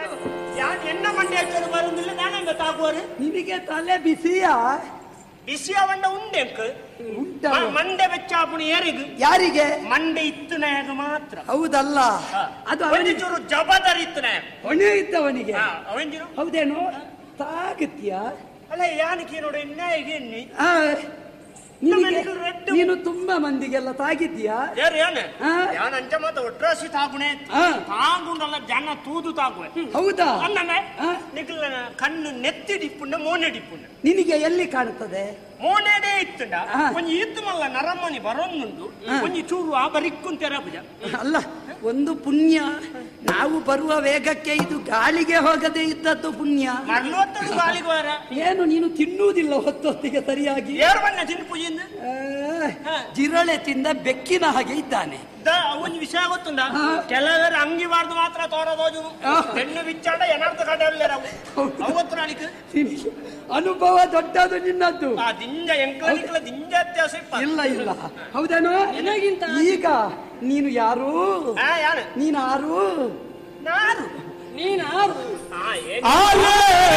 ಯಾನ್ ಎನ್ನ ಮಂಡೆ ಹಚ್ಚೋದು ಬರುದಿಲ್ಲ ನಾನೆಂಗ ತಾಗುವರು ನಿನಗೆ ತಲೆ ಬಿಸಿಯಾ ಬಿಸಿಯ ಮಂಡ ಉಂಡೆಂಕ್ ಉಂಟ ಮ- ಮಂಡೆ ಬೆಚ್ಚಾಪುಣಿ ಏರಿಗು ಯಾರಿಗೆ ಮಂಡೆ ಇತ್ತು ನಾಯಕ ಮಾತ್ರ ಹೌದಲ್ಲ ಅದು ಅವನಿಗೆ ಒಂಚೂರು ಜಬದರ್ ಇತ್ತು ನಾಯಕ ಹೊಣೆ ಇದ್ದವನಿಗೆ ಅವಂಜಿರು ಹೌದೇನು ತಾಗತ್ಯ ಅಲ್ಲ ಯಾನಕ್ಕೆ ನೋಡು ಇನ್ನ ಈಗ ಎನ್ನಿ ಆ, ನಿನಗೆ ನಮ್ಮನೆಗೂ ರೆಡ್ ನೀನು ತುಂಬಾ ಮಂದಿಗೆಲ್ಲ ತಾಗಿದ್ಯಾ ಯಾರು ಯಾನ ಆ. ಯಾನ್ ಅಂಚ ಮಾತ ಒಟ್ರಾಸಿ ತಾಗುಣೆ ಆ. ತಾಗುಂಡಲ್ಲ ಜನ ತೂದು ತಾಗುವೆ ಹೌದಾ ಅನ್ನನೆ ಆ. ನಿಖಿಲ ಕಣ್ಣು ನೆತ್ತಿ ಡಿಪ್ಪುಂಡ ಮೋನೆ ಡಿಪ್ಪುಂಡ ನಿನಗೆ ಎಲ್ಲಿ ಕಾಣುತ್ತದೆ ಮೋನೆಡೆ ಇತ್ತುಂಡ ಆ. ಒಂಜಿ ಇತ್ತು ಮಲ್ಲ ನರಮ್ಮನಿ ಬರೋನ್ನುಂಡು ಒಂಜಿ ಚೂರು ಆ ಬರಿಕ್ಕುಂತೆರ ಭುಜ ಅಲ್ಲ ಒಂದು ಪುಣ್ಯ ನಾವು ಬರುವ ವೇಗಕ್ಕೆ ಇದು ಗಾಳಿಗೆ ಹೋಗದೆ ಇದ್ದದ್ದು ಪುಣ್ಯ ಮರ್ಲೊತ್ತದು ಗಾಳಿಗೆ ವಾರ ಏನು ನೀನು ತಿನ್ನುವುದಿಲ್ಲ ಹೊತ್ತೊತ್ತಿಗೆ ಸರಿಯಾಗಿ ಏರ್ ಬಣ್ಣ ತಿನ್ನು ಪೂಜಿಂದ ಆ, ಜಿರಳೆ ತಿಂದ ಬೆಕ್ಕಿನ ಹಾಗೆ ಇದ್ದಾನೆ ಒಂಜಿ ವಿಷಯ ಗೊತ್ತುಂಡ ಆ. ಕೆಲವರು ಅಂಗಿ ಬಾರ್ದು ಮಾತ್ರ ತೋರದೋಜು ಆ. ಹೆಣ್ಣು ಬಿಚ್ಚಾಡ ಎನಾರ್ಥ ಕಡೆ ಅವು ಹೌದು. ಅವು ಗೊತ್ತು ನಾಳಿಕ್ ನಿನಗೆ ಅನುಭವ ದೊಡ್ಡದು ನಿನ್ನದ್ದು ಆ ದಿಂಜ ಎಂಕ್ಲ ನಿಕ್ಲ ದಿಂಜ ವ್ಯತ್ಯಾಸ ಇಪ್ಪ ಇಲ್ಲ ಇಲ್ಲ ಹೌದೇನು ಈಗ ನೀನು ಯಾರು ಆ ಯಾರು ನೀನು ಯಾರು ನಾನು ನೀನ್ ಆರು ಆ ಏನ್ ಆಲೆ